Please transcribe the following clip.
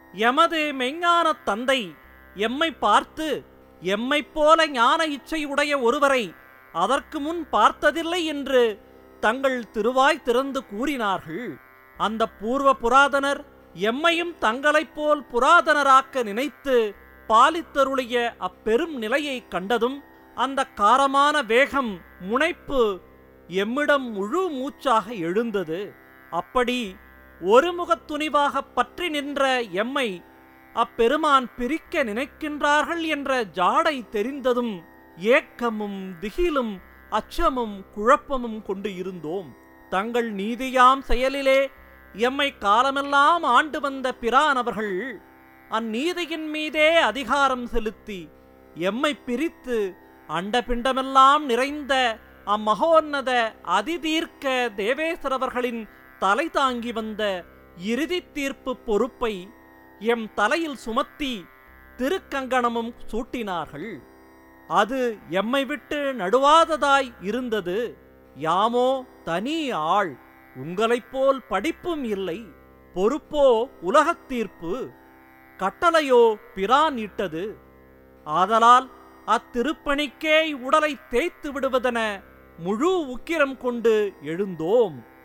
எமது மெஞ்ஞானத் தந்தை எம்மை பார்த்து எம்மைப் போல ஞான இச்சை உடைய ஒருவரை அதற்கு முன் பார்த்ததில்லை என்று தங்கள் திருவாய் திறந்து கூறினார்கள் அந்த பூர்வ புராதனர் எம்மையும் தங்களைப் போல் புராதனராக்க நினைத்து பாலித்தருளிய அப்பெரும் நிலையைக் கண்டதும் அந்த காரமான வேகம் முனைப்பு எம்மிடம் முழு மூச்சாக எழுந்தது அப்படி ஒருமுகத் துணிவாகப் பற்றி நின்ற எம்மை அப்பெருமான் பிரிக்க நினைக்கின்றார்கள் என்ற ஜாடை தெரிந்ததும் ஏக்கமும் திகிலும் அச்சமும் குழப்பமும் கொண்டு இருந்தோம் தங்கள் நீதியாம் செயலிலே எம்மை காலமெல்லாம் ஆண்டு வந்த பிரானவர்கள் அந்நீதியின் மீதே அதிகாரம் செலுத்தி எம்மை பிரித்து அண்டபிண்டமெல்லாம் நிறைந்த அம்மகோன்னத அதிதீர்க்க தேவேசரவர்களின் தலை தாங்கி வந்த இறுதி தீர்ப்பு பொறுப்பை எம் தலையில் சுமத்தி திருக்கங்கணமும் சூட்டினார்கள் அது எம்மை விட்டு நடுவாததாய் இருந்தது யாமோ தனி ஆள் உங்களைப் போல் படிப்பும் இல்லை பொறுப்போ உலகத் தீர்ப்பு கட்டளையோ பிரான் இட்டது ஆதலால் அத்திருப்பணிக்கே உடலை தேய்த்து விடுவதென முழு உக்கிரம் கொண்டு எழுந்தோம்